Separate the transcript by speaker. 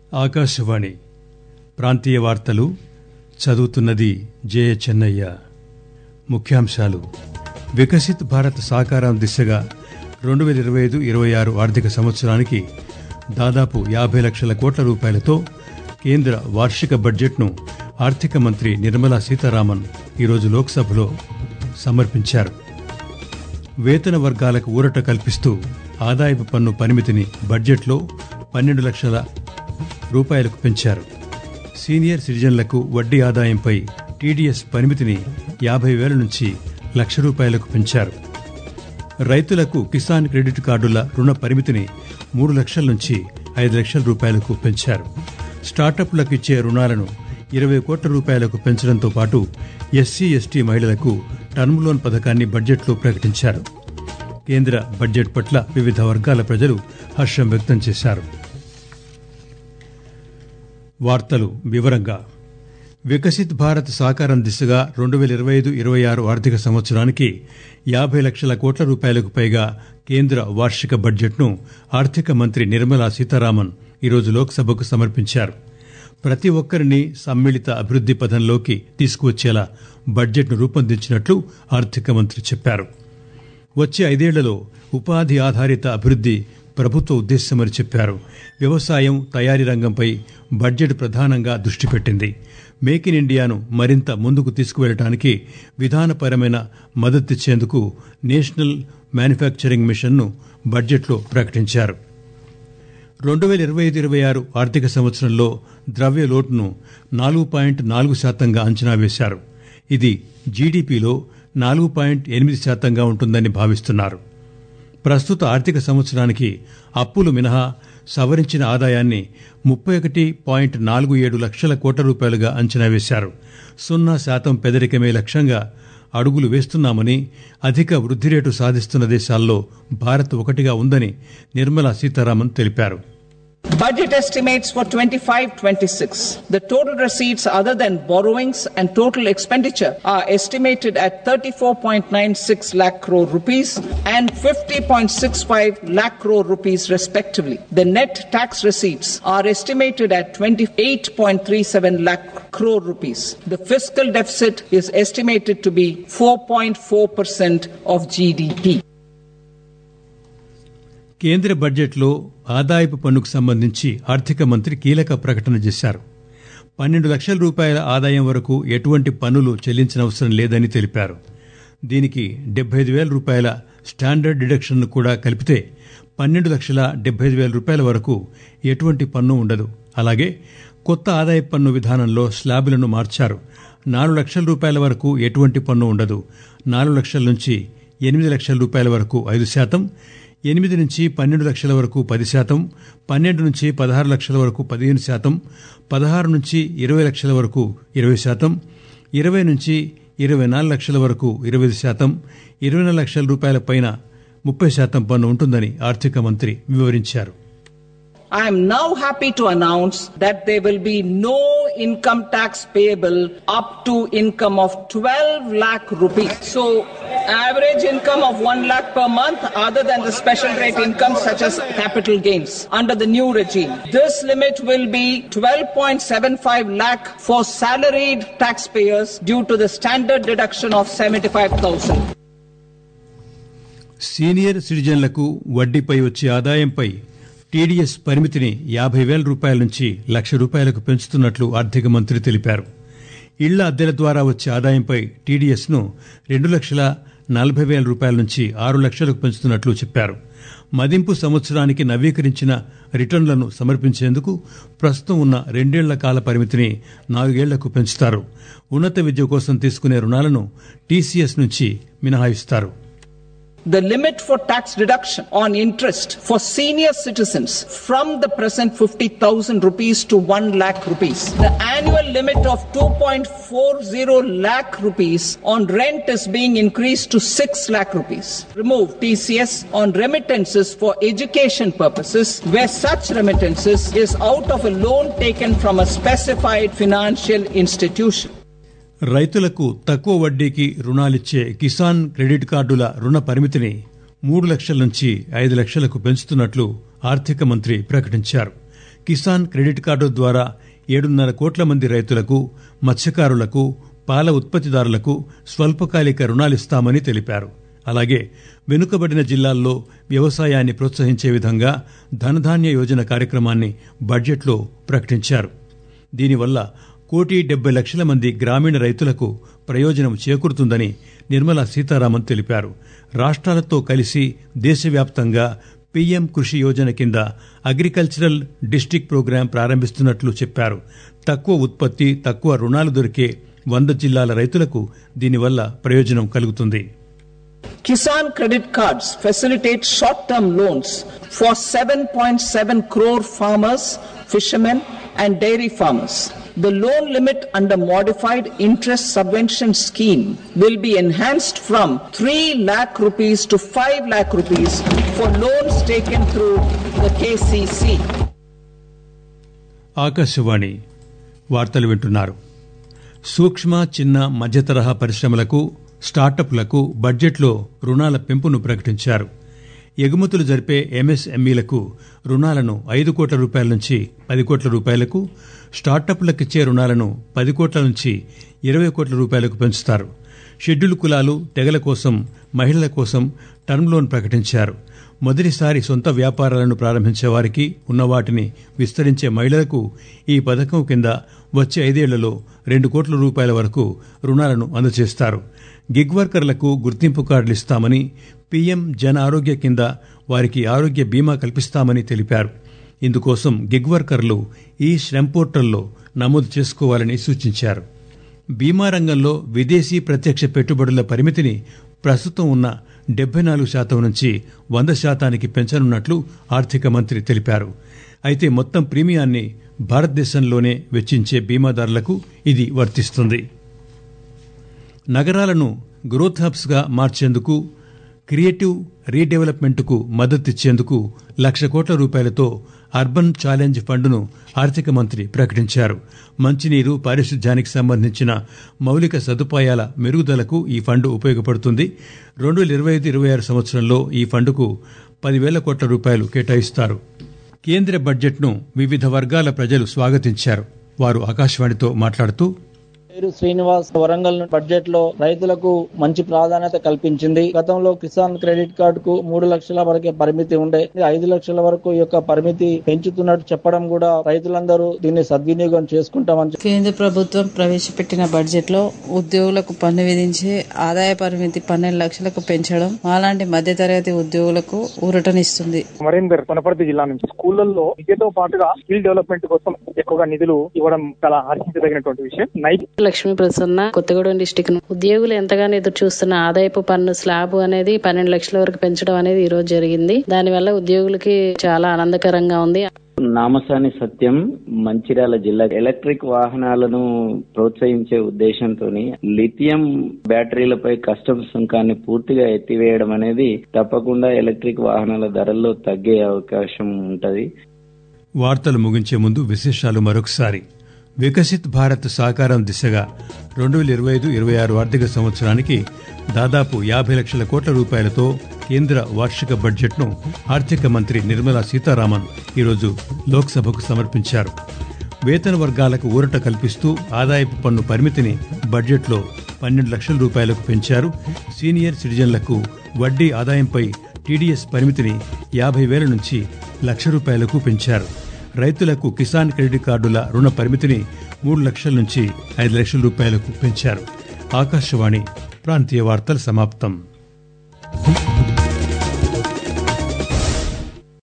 Speaker 1: ఆకాశవాణి ప్రాంతీయ వార్తలు చదువుతున్నది జయ చెన్నయ్య ముఖ్యాంశాలు వికసిత్ భారత్ సాకారం దిశగా రెండు వేల ఇరవై ఐదు ఇరవై ఆరు ఆర్థిక సంవత్సరానికి దాదాపు యాభై లక్షల కోట్ల రూపాయలతో కేంద్ర వార్షిక బడ్జెట్ను ఆర్థిక మంత్రి నిర్మలా సీతారామన్ ఈరోజు లోక్సభలో సమర్పించారు వేతన వర్గాలకు ఊరట కల్పిస్తూ ఆదాయపు పన్ను పరిమితిని బడ్జెట్లో పన్నెండు లక్షల రూపాయలకు పెంచారు సీనియర్ సిటిజన్లకు వడ్డీ ఆదాయంపై టీడీఎస్ పరిమితిని యాభై వేల నుంచి లక్ష రూపాయలకు పెంచారు రైతులకు కిసాన్ క్రెడిట్ కార్డుల రుణ పరిమితిని మూడు లక్షల నుంచి ఐదు లక్షల రూపాయలకు పెంచారు స్టార్టప్లకు ఇచ్చే రుణాలను ఇరవై కోట్ల రూపాయలకు పెంచడంతో పాటు ఎస్సీ ఎస్టీ మహిళలకు టర్మ్ లోన్ పథకాన్ని బడ్జెట్లో ప్రకటించారు కేంద్ర బడ్జెట్ పట్ల వివిధ వర్గాల ప్రజలు హర్షం వ్యక్తం చేశారు వార్తలు వివరంగా వికసిత్ భారత్ సాకారం దిశగా రెండు వేల ఇరవై ఐదు ఇరవై ఆరు ఆర్థిక సంవత్సరానికి యాభై లక్షల కోట్ల రూపాయలకు పైగా కేంద్ర వార్షిక బడ్జెట్ను ఆర్థిక మంత్రి నిర్మలా సీతారామన్ ఈరోజు లోక్సభకు సమర్పించారు ప్రతి ఒక్కరిని సమ్మిళిత అభివృద్ది పథంలోకి తీసుకువచ్చేలా బడ్జెట్ను రూపొందించినట్లు ఆర్థిక మంత్రి చెప్పారు వచ్చే ఐదేళ్లలో ఉపాధి ఆధారిత అభివృద్ది ప్రభుత్వ ఉద్దేశ్యమని చెప్పారు వ్యవసాయం తయారీ రంగంపై బడ్జెట్ ప్రధానంగా దృష్టి పెట్టింది మేక్ ఇన్ ఇండియాను మరింత ముందుకు తీసుకువెళ్లడానికి విధానపరమైన మద్దతిచ్చేందుకు నేషనల్ మ్యానుఫ్యాక్చరింగ్ మిషన్ను బడ్జెట్లో ప్రకటించారు రెండు వేల ఇరవై ఐదు ఇరవై ఆరు ఆర్థిక సంవత్సరంలో ద్రవ్య లోటును నాలుగు పాయింట్ నాలుగు శాతంగా అంచనా వేశారు ఇది జీడీపీలో నాలుగు పాయింట్ ఎనిమిది శాతంగా ఉంటుందని భావిస్తున్నారు ప్రస్తుత ఆర్థిక సంవత్సరానికి అప్పులు మినహా సవరించిన ఆదాయాన్ని ముప్పై ఒకటి పాయింట్ నాలుగు ఏడు లక్షల కోట్ల రూపాయలుగా అంచనా వేశారు సున్నా శాతం పెదరికమే లక్ష్యంగా అడుగులు వేస్తున్నామని అధిక వృద్ధి రేటు సాధిస్తున్న దేశాల్లో భారత్ ఒకటిగా ఉందని నిర్మలా సీతారామన్ తెలిపారు
Speaker 2: Budget estimates for 25-26. The total receipts other than borrowings and total expenditure are estimated at 34.96 lakh crore rupees and 50.65 lakh crore rupees respectively. The net tax receipts are estimated at 28.37 lakh crore rupees. The fiscal deficit is estimated to be 4.4% of GDP.
Speaker 1: కేంద్ర బడ్జెట్లో ఆదాయపు పన్నుకు సంబంధించి ఆర్థిక మంత్రి కీలక ప్రకటన చేశారు పన్నెండు లక్షల రూపాయల ఆదాయం వరకు ఎటువంటి పన్నులు చెల్లించనవసరం లేదని తెలిపారు దీనికి డెబ్బై ఐదు వేల రూపాయల స్టాండర్డ్ డిడక్షన్ను కూడా కలిపితే పన్నెండు లక్షల డెబ్బై ఐదు వేల రూపాయల వరకు ఎటువంటి పన్ను ఉండదు అలాగే కొత్త ఆదాయ పన్ను విధానంలో స్లాబులను మార్చారు నాలుగు లక్షల రూపాయల వరకు ఎటువంటి పన్ను ఉండదు నాలుగు లక్షల నుంచి ఎనిమిది లక్షల రూపాయల వరకు ఐదు శాతం ఎనిమిది నుంచి పన్నెండు లక్షల వరకు పది శాతం పన్నెండు నుంచి పదహారు లక్షల వరకు పదిహేను శాతం పదహారు నుంచి ఇరవై లక్షల వరకు ఇరవై శాతం ఇరవై నుంచి ఇరవై నాలుగు లక్షల వరకు ఇరవై శాతం ఇరవై నాలుగు లక్షల రూపాయల పైన ముప్పై శాతం పన్ను ఉంటుందని ఆర్థిక మంత్రి వివరించారు
Speaker 2: I am now happy to announce that there will be no income tax payable up to income of 12 lakh rupees. So, average income of 1 lakh per month other than the special rate income such as capital gains under the new regime. This limit will be 12.75 lakh for salaried taxpayers due to the standard deduction of 75,000.
Speaker 1: Senior సిటిజన్లకు వడ్డీపై వచ్చే ఆదాయంపై TDS పరిమితిని యాభై వేల రూపాయల నుంచి లక్ష రూపాయలకు పెంచుతున్నట్లు ఆర్థిక మంత్రి తెలిపారు ఇళ్ల అద్దెల ద్వారా వచ్చే ఆదాయంపై టీడీఎస్ను రెండు లక్షల నలభై వేల రూపాయల నుంచి ఆరు లక్షలకు పెంచుతున్నట్లు చెప్పారు మదింపు సంవత్సరానికి నవీకరించిన రిటర్నులను సమర్పించేందుకు ప్రస్తుతం ఉన్న రెండేళ్ల కాల పరిమితిని నాలుగేళ్లకు పెంచుతారు ఉన్నత విద్య కోసం తీసుకునే రుణాలను టీసీఎస్ నుంచి మినహాయిస్తారు
Speaker 2: the limit for tax deduction on interest for senior citizens from the present 50,000 rupees to 1 lakh rupees. The annual limit of 2.40 lakh rupees on rent is being increased to 6 lakh rupees. Remove TCS on remittances for education purposes where such remittances is out of a loan taken from a specified financial institution.
Speaker 1: రైతులకు తక్కువ వడ్డీకి రుణాలిచ్చే Kisan credit కార్డుల రుణ పరిమితిని మూడు లక్షల నుంచి ఐదు లక్షలకు పెంచుతున్నట్లు ఆర్థిక మంత్రి ప్రకటించారు కిసాన్ క్రెడిట్ కార్డు ద్వారా ఏడున్నర కోట్ల మంది రైతులకు మత్స్యకారులకు పాల ఉత్పత్తిదారులకు స్వల్పకాలిక రుణాలిస్తామని తెలిపారు అలాగే వెనుకబడిన జిల్లాల్లో వ్యవసాయాన్ని ప్రోత్సహించే విధంగా ధనధాన్య యోజన కార్యక్రమాన్ని బడ్జెట్లో ప్రకటించారు దీనివల్ల కోటి డెబ్బై లక్షల మంది గ్రామీణ రైతులకు ప్రయోజనం చేకూరుతుందని నిర్మలా సీతారామన్ తెలిపారు రాష్ట్రాలతో కలిసి దేశవ్యాప్తంగా పీఎం కృషి యోజన కింద అగ్రికల్చరల్ డిస్టిక్ ప్రోగ్రాం ప్రారంభిస్తున్నట్లు చెప్పారు తక్కువ ఉత్పత్తి తక్కువ రుణాలు దొరికే వంద జిల్లాల రైతులకు దీనివల్ల ప్రయోజనం కలుగుతుంది
Speaker 2: Kisan credit cards facilitate short-term loans for 7.7 crore farmers, fishermen and dairy farmers. The loan limit under modified interest subvention scheme will be enhanced from 3 lakh rupees to 5 lakh rupees for loans taken through the KCC.
Speaker 1: Akashvani వార్తలు వింటున్నారు సూక్ష్మ చిన్న మధ్యతరహా పరిశ్రమలకు స్టార్టప్లకు బడ్జెట్లో రుణాల పెంపును ప్రకటించారు ఎగుమతులు జరిపే ఎంఎస్ఎంఈలకు రుణాలను ఐదు కోట్ల రూపాయల నుంచి పది కోట్ల రూపాయలకు స్టార్టప్లకిచ్చే రుణాలను పది కోట్ల నుంచి ఇరవై కోట్ల రూపాయలకు పెంచుతారు షెడ్యూల్ కులాలు తెగల కోసం మహిళల కోసం టర్మ్ లోన్ ప్రకటించారు మొదటిసారి సొంత వ్యాపారాలను ప్రారంభించే వారికి ఉన్న వాటిని విస్తరించే మహిళలకు ఈ పథకం కింద వచ్చే ఐదేళ్లలో రెండు కోట్ల రూపాయల వరకు రుణాలను అందజేస్తారు గిగ్ వర్కర్లకు గుర్తింపు కార్డులు ఇస్తామని పీఎం జన ఆరోగ్య కింద వారికి ఆరోగ్య బీమా కల్పిస్తామని తెలిపారు ఇందుకోసం గిగ్ వర్కర్లు ఈ శ్రమ్ పోర్టల్లో నమోదు చేసుకోవాలని సూచించారు బీమా రంగంలో విదేశీ ప్రత్యక్ష పెట్టుబడుల పరిమితిని ప్రస్తుతం ఉన్న డెబ్బై నాలుగు శాతం నుంచి వంద శాతానికి పెంచనున్నట్లు ఆర్థిక మంత్రి తెలిపారు అయితే మొత్తం ప్రీమియాన్ని భారతదేశంలోనే వెచ్చించే బీమాదారులకు ఇది వర్తిస్తుంది నగరాలను గ్రోత్ హబ్స్ గా మార్చేందుకు క్రియేటివ్ రీడెవలప్మెంట్కు మద్దతిచ్చేందుకు లక్ష కోట్ల రూపాయలతో అర్బన్ ఛాలెంజ్ ఫండ్ను ఆర్థిక మంత్రి ప్రకటించారు మంచినీరు పారిశుధ్యానికి సంబంధించిన మౌలిక సదుపాయాల మెరుగుదలకు ఈ ఫండ్ ఉపయోగపడుతుంది రెండు వేల ఇరవై ఐదు ఇరవై ఆరు సంవత్సరంలో ఈ ఫండ్కు పదివేల కోట్ల రూపాయలు కేటాయిస్తారు కేంద్ర బడ్జెట్ను వివిధ వర్గాల ప్రజలు స్వాగతించారు వారు ఆకాశవాణితో మాట్లాడుతూ
Speaker 3: పేరు శ్రీనివాస్ వరంగల్ బడ్జెట్ లో రైతులకు మంచి ప్రాధాన్యత కల్పించింది గతంలో కిసాన్ క్రెడిట్ కార్డు కు మూడు లక్షల వరకే పరిమితి ఉండే ఐదు లక్షల వరకు ఈ యొక్క పరిమితి పెంచుతున్నట్టు చెప్పడం కూడా రైతులందరూ దీన్ని సద్వినియోగం చేసుకుంటామని
Speaker 4: కేంద్ర ప్రభుత్వం ప్రవేశపెట్టిన బడ్జెట్ లో ఉద్యోగులకు పన్ను విధించే ఆదాయ పరిమితి పన్నెండు లక్షలకు పెంచడం అలాంటి మధ్యతరగతి ఉద్యోగులకు ఊరటనిస్తుంది
Speaker 5: మరీందర్ వనపర్తి జిల్లా నుంచి స్కూళ్లలో విద్యతో పాటుగా స్కిల్ డెవలప్మెంట్ కోసం ఎక్కువగా నిధులు ఇవ్వడం చాలా హర్షించదగినటువంటి విషయం నైట్
Speaker 6: లక్ష్మీ ప్రసన్న కొత్తగూడెం డిస్టిక్ ఉద్యోగులు ఎంతగానో ఎదురు చూస్తున్న ఆదాయపు పన్ను స్లాబ్ అనేది పన్నెండు లక్షల వరకు పెంచడం అనేది ఈ రోజు జరిగింది దానివల్ల ఉద్యోగులకి చాలా ఆనందకరంగా ఉంది
Speaker 7: నామసాని సత్యం మంచిర్యాల జిల్లా ఎలక్ట్రిక్ వాహనాలను ప్రోత్సహించే ఉద్దేశంతో లిథియం బ్యాటరీలపై కస్టమ్స్ సుంకాన్ని పూర్తిగా ఎత్తివేయడం అనేది తప్పకుండా ఎలక్ట్రిక్ వాహనాల ధరల్లో తగ్గే అవకాశం ఉంటది
Speaker 1: వార్తలు ముగించే ముందు విశేషాలు మరొకసారి వికసిత్ భారత్ సాకారం దిశగా రెండు వేల ఇరవై ఐదు ఇరవై ఆరు ఆర్థిక సంవత్సరానికి దాదాపు యాభై లక్షల కోట్ల రూపాయలతో కేంద్ర వార్షిక బడ్జెట్ను ఆర్థిక మంత్రి నిర్మలా సీతారామన్ ఈరోజు లోక్సభకు సమర్పించారు వేతన వర్గాలకు ఊరట కల్పిస్తూ ఆదాయపు పన్ను పరిమితిని బడ్జెట్లో పన్నెండు లక్షల రూపాయలకు పెంచారు సీనియర్ సిటిజన్లకు వడ్డీ ఆదాయంపై టీడీఎస్ పరిమితిని యాభై వేల నుంచి లక్ష రూపాయలకు పెంచారు రైతులకు కిసాన్ క్రెడిట్ కార్డుల రుణ పరిమితిని మూడు లక్షల నుంచి ఐదు లక్షల రూపాయలకు పెంచారు ఆకాశవాణి ప్రాంతీయ వార్తలు సమాప్తం